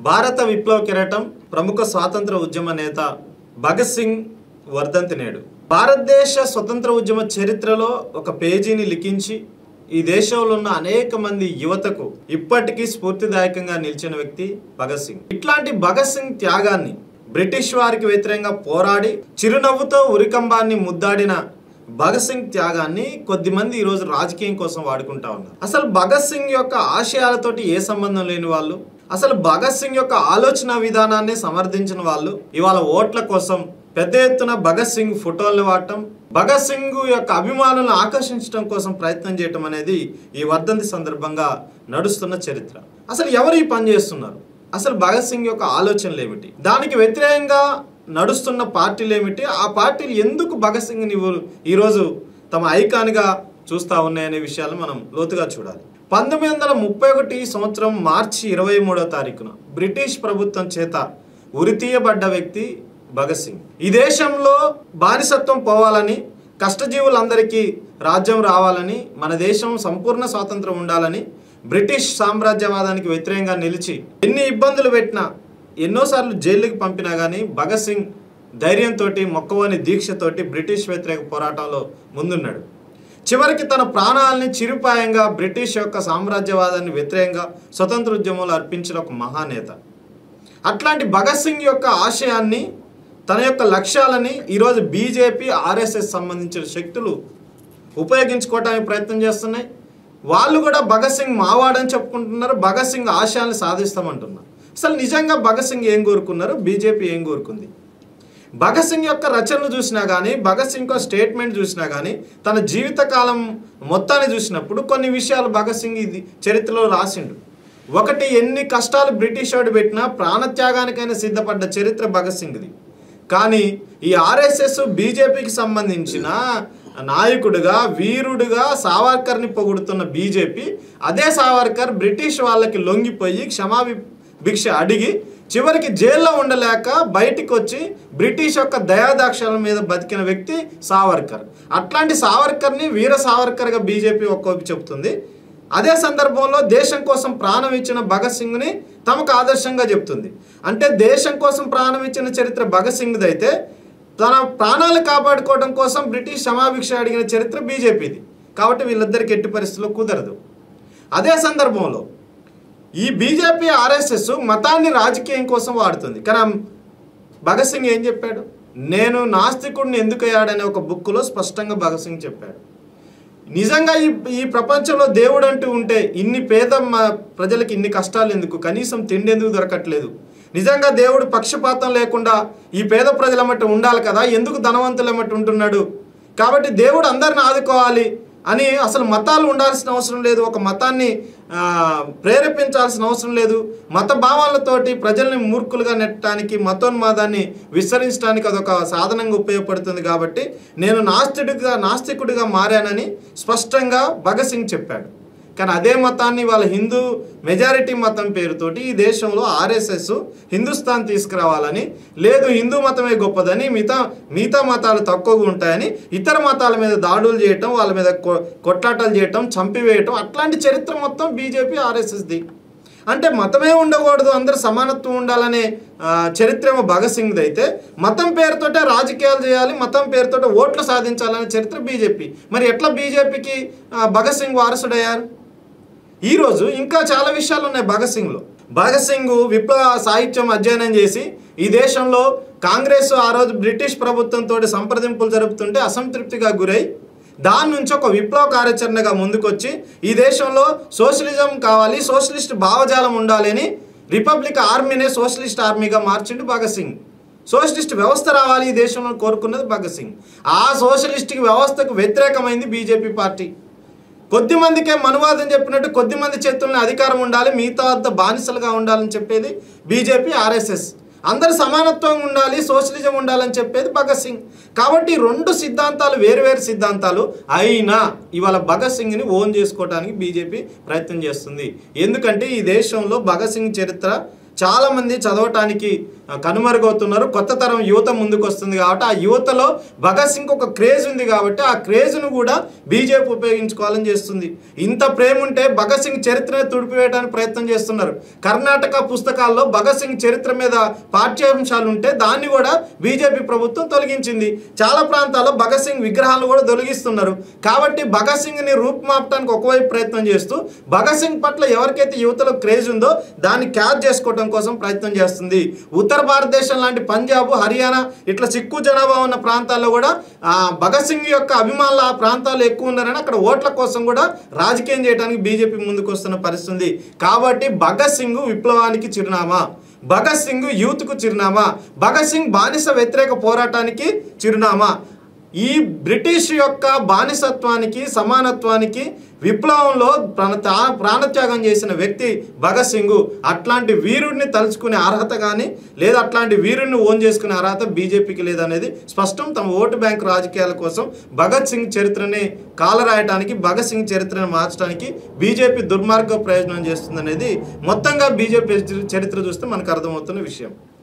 భారత విప్లవ కిరీటం ప్రముఖ స్వాతంత్ర ఉద్యమ నేత భగత్ సింగ్ వర్ధంతి నేడు భారతదేశ స్వతంత్ర ఉద్యమ చరిత్రలో ఒక పేజీని లిఖించి ఈ దేశంలో ఉన్న అనేక మంది యువతకు ఇప్పటికీ స్ఫూర్తిదాయకంగా నిలిచిన వ్యక్తి భగత్ సింగ్ ఇట్లాంటి భగత్ సింగ్ త్యాగాన్ని బ్రిటిష్ వారికి వ్యతిరేకంగా పోరాడి చిరునవ్వుతో ఉరికంబాన్ని ముద్దాడిన భగత్ సింగ్ త్యాగాన్ని కొద్దిమంది ఈరోజు రాజకీయం కోసం వాడుకుంటా ఉన్నారు అసలు భగత్ సింగ్ యొక్క ఆశయాలతోటి ఏ సంబంధం లేని వాళ్ళు అసలు భగత్ సింగ్ యొక్క ఆలోచన విధానాన్ని సమర్థించిన వాళ్ళు ఇవాళ ఓట్ల కోసం పెద్ద ఎత్తున భగత్ సింగ్ ఫోటోలను వాడటం భగత్ సింగ్ యొక్క అభిమానులను ఆకర్షించడం కోసం ప్రయత్నం చేయటం అనేది ఈ వర్ధంతి సందర్భంగా నడుస్తున్న చరిత్ర అసలు ఎవరు ఈ పని చేస్తున్నారు అసలు భగత్ సింగ్ యొక్క ఆలోచనలు ఏమిటి దానికి వ్యతిరేకంగా నడుస్తున్న పార్టీలు ఏమిటి ఆ పార్టీలు ఎందుకు భగత్ సింగ్ని ఇవ్వరు ఈరోజు తమ ఐకాన్గా చూస్తూ ఉన్నాయనే విషయాలు మనం లోతుగా చూడాలి పంతొమ్మిది వందల ముప్పై ఒకటి సంవత్సరం మార్చి ఇరవై మూడో తారీఖున బ్రిటిష్ ప్రభుత్వం చేత ఉరితీయబడ్డ వ్యక్తి భగత్ సింగ్ ఈ దేశంలో బానిసత్వం పోవాలని కష్టజీవులందరికీ రాజ్యం రావాలని మన దేశం సంపూర్ణ స్వాతంత్రం ఉండాలని బ్రిటిష్ సామ్రాజ్యవాదానికి వ్యతిరేకంగా నిలిచి ఎన్ని ఇబ్బందులు పెట్టినా ఎన్నోసార్లు జైలుకి పంపినా కానీ భగత్ సింగ్ ధైర్యంతో మొక్కవని దీక్షతోటి బ్రిటిష్ వ్యతిరేక పోరాటంలో ముందున్నాడు చివరికి తన ప్రాణాలని చిరుపాయంగా బ్రిటిష్ యొక్క సామ్రాజ్యవాదాన్ని వ్యతిరేకంగా స్వతంత్ర ఉద్యమంలో అర్పించిన ఒక మహానేత అట్లాంటి భగత్ సింగ్ యొక్క ఆశయాన్ని తన యొక్క లక్ష్యాలని ఈరోజు బీజేపీ ఆర్ఎస్ఎస్ సంబంధించిన శక్తులు ఉపయోగించుకోవడానికి ప్రయత్నం చేస్తున్నాయి వాళ్ళు కూడా భగత్ సింగ్ మావాడని చెప్పుకుంటున్నారు భగత్ సింగ్ ఆశయాన్ని సాధిస్తామంటున్నారు అసలు నిజంగా భగత్ సింగ్ ఏం కోరుకున్నారు బీజేపీ ఏం కోరుకుంది భగత్ సింగ్ యొక్క రచనలు చూసినా కానీ భగత్ సింగ్ యొక్క స్టేట్మెంట్ చూసినా కానీ తన జీవితకాలం మొత్తాన్ని చూసినప్పుడు కొన్ని విషయాలు భగత్ సింగ్ ఇది చరిత్రలో రాసిండు ఒకటి ఎన్ని కష్టాలు బ్రిటిష్ వాడు పెట్టినా ప్రాణత్యాగానికైనా సిద్ధపడ్డ చరిత్ర భగత్ సింగ్ది కానీ ఈ ఆర్ఎస్ఎస్ బీజేపీకి సంబంధించిన నాయకుడిగా వీరుడిగా సావర్కర్ని పొగుడుతున్న బీజేపీ అదే సావర్కర్ బ్రిటిష్ వాళ్ళకి లొంగిపోయి క్షమాభి భిక్ష అడిగి చివరికి జైల్లో ఉండలేక బయటికి వచ్చి బ్రిటిష్ యొక్క దయాదాక్షల మీద బతికిన వ్యక్తి సావర్కర్ అట్లాంటి సావర్కర్ని వీర సావర్కర్గా బీజేపీ ఒక్కోపి చెప్తుంది అదే సందర్భంలో దేశం కోసం ప్రాణం ఇచ్చిన భగత్ సింగ్ని తమకు ఆదర్శంగా చెప్తుంది అంటే దేశం కోసం ప్రాణం ఇచ్చిన చరిత్ర భగత్ సింగ్ది అయితే తన ప్రాణాలు కాపాడుకోవడం కోసం బ్రిటిష్ క్షమాభిక్ష అడిగిన చరిత్ర బీజేపీది కాబట్టి వీళ్ళిద్దరికి ఎట్టి పరిస్థితుల్లో కుదరదు అదే సందర్భంలో ఈ బీజేపీ ఆర్ఎస్ఎస్ మతాన్ని రాజకీయం కోసం వాడుతుంది కానీ భగత్ సింగ్ ఏం చెప్పాడు నేను నాస్తికుడిని ఎందుకు అయ్యాడనే ఒక బుక్లో స్పష్టంగా భగత్ సింగ్ చెప్పాడు నిజంగా ఈ ఈ ప్రపంచంలో దేవుడు అంటూ ఉంటే ఇన్ని పేద మ- ప్రజలకి ఇన్ని కష్టాలు ఎందుకు కనీసం తిండి ఎందుకు దొరకట్లేదు నిజంగా దేవుడు పక్షపాతం లేకుండా ఈ పేద ప్రజల మట్టి ఉండాలి కదా ఎందుకు ధనవంతుల మట్టి ఉంటున్నాడు కాబట్టి దేవుడు అందరిని ఆదుకోవాలి అని అసలు మతాలు ఉండాల్సిన అవసరం లేదు ఒక మతాన్ని ఆ, ప్రేరేపించాల్సిన అవసరం లేదు మత భావాలతోటి ప్రజల్ని మూర్ఖులుగా నెట్టడానికి మతోన్మాదాన్ని విస్తరించడానికి అదొక సాధనంగా ఉపయోగపడుతుంది కాబట్టి నేను నాస్తికుడిగా నాస్తికుడిగా మారానని స్పష్టంగా భగత్ సింగ్ చెప్పాడు కానీ అదే మతాన్ని వాళ్ళ హిందూ మెజారిటీ మతం పేరుతోటి ఈ దేశంలో ఆర్ఎస్ఎస్ హిందుస్థాన్ తీసుకురావాలని లేదు హిందూ మతమే గొప్పదని మిగతా మిగతా మతాలు తక్కువగా ఉంటాయని ఇతర మతాల మీద దాడులు చేయటం వాళ్ళ మీద కొ- కొట్లాటలు చేయటం చంపివేయటం అట్లాంటి చరిత్ర మొత్తం బీజేపీ ఆర్ఎస్ఎస్ది అంటే మతమే ఉండకూడదు అందరు సమానత్వం ఉండాలనే ఆ, చరిత్ర ఏమో భగత్ సింగ్ది అయితే మతం పేరుతోటే రాజకీయాలు చేయాలి మతం పేరుతోటే ఓట్లు సాధించాలనే చరిత్ర బీజేపీ మరి ఎట్లా బీజేపీకి భగత్ సింగ్ వారసుడయ్యారు ఈరోజు ఇంకా చాలా విషయాలు ఉన్నాయి భగత్ సింగ్లో భగత్ సింగ్ విప్లవ సాహిత్యం అధ్యయనం చేసి ఈ దేశంలో కాంగ్రెస్ ఆ రోజు బ్రిటిష్ ప్రభుత్వంతో సంప్రదింపులు జరుపుతుంటే అసంతృప్తిగా గురై దాని నుంచి ఒక విప్లవ కార్యాచరణగా ముందుకొచ్చి ఈ దేశంలో సోషలిజం కావాలి సోషలిస్ట్ భావజాలం ఉండాలి అని రిపబ్లిక్ ఆర్మీనే సోషలిస్ట్ ఆర్మీగా మార్చిండు భగత్ సింగ్ సోషలిస్ట్ వ్యవస్థ రావాలి ఈ దేశంలో కోరుకున్నది భగత్ సింగ్ ఆ సోషలిస్టిక్ వ్యవస్థకు వ్యతిరేకమైంది బీజేపీ పార్టీ కొద్ది మందికే మనువాదం చెప్పినట్టు కొద్ది మంది చేతుల్లో అధికారం ఉండాలి మిగతా అంతా బానిసలుగా ఉండాలని చెప్పేది బీజేపీ ఆర్ఎస్ఎస్ అందరు సమానత్వం ఉండాలి సోషలిజం ఉండాలని చెప్పేది భగత్ సింగ్ కాబట్టి ఈ రెండు సిద్ధాంతాలు వేరువేరు సిద్ధాంతాలు అయినా ఇవాళ భగత్ సింగ్ని ఓన్ చేసుకోవడానికి బీజేపీ ప్రయత్నం చేస్తుంది ఎందుకంటే ఈ దేశంలో భగత్ సింగ్ చరిత్ర చాలామంది చదవటానికి ఆ, కనుమరుగవుతున్నారు కొత్త తరం యువత ముందుకు వస్తుంది కాబట్టి ఆ యువతలో భగత్ సింగ్ ఒక క్రేజ్ ఉంది కాబట్టి ఆ క్రేజ్ను కూడా బీజేపీ ఉపయోగించుకోవాలని చేస్తుంది ఇంత ప్రేమ ఉంటే భగత్ సింగ్ చరిత్రను తుడిపివేయడానికి ప్రయత్నం చేస్తున్నారు కర్ణాటక పుస్తకాల్లో భగత్ సింగ్ చరిత్ర మీద పాఠ్యాంశాలు ఉంటే దాన్ని కూడా బీజేపీ ప్రభుత్వం తొలగించింది చాలా ప్రాంతాల్లో భగత్ సింగ్ విగ్రహాలు కూడా తొలగిస్తున్నారు కాబట్టి భగత్ సింగ్ని రూపుమాపడానికి ఒకవైపు ప్రయత్నం చేస్తూ భగత్ సింగ్ పట్ల ఎవరికైతే యువతలో క్రేజ్ ఉందో దాన్ని క్యాచ్ చేసుకోవడం కోసం ప్రయత్నం చేస్తుంది ఉత్తర భారతదేశం లాంటి పంజాబ్ హర్యానా ఇట్లా సిక్కు జనాభా ఉన్న ప్రాంతాల్లో కూడా ఆ, భగత్ సింగ్ యొక్క అభిమానులు ఆ ప్రాంతాల్లో ఎక్కువ ఉన్నారని అక్కడ ఓట్ల కోసం కూడా రాజకీయం చేయడానికి బీజేపీ ముందుకు వస్తున్న పరిస్థితి ఉంది కాబట్టి భగత్ సింగ్ విప్లవానికి చిరునామా భగత్ సింగ్ యూత్కు చిరునామా భగత్ సింగ్ బానిస వ్యతిరేక పోరాటానికి చిరునామా ఈ బ్రిటిష్ యొక్క బానిసత్వానికి సమానత్వానికి విప్లవంలో ప్రాణ తా- ప్రాణత్యాగం చేసిన వ్యక్తి భగత్ సింగ్ అట్లాంటి వీరుడిని తలుచుకునే అర్హత కానీ లేదా అట్లాంటి వీరుడిని ఓన్ చేసుకునే అర్హత బీజేపీకి లేదనేది స్పష్టం తమ ఓటు బ్యాంక్ రాజకీయాల కోసం భగత్ సింగ్ చరిత్రని కాలరాయటానికి భగత్ సింగ్ చరిత్రను మార్చడానికి బీజేపీ దుర్మార్గ ప్రయోజనం చేస్తుందనేది మొత్తంగా బీజేపీ చరిత్ర చూస్తే మనకు అర్థమవుతున్న విషయం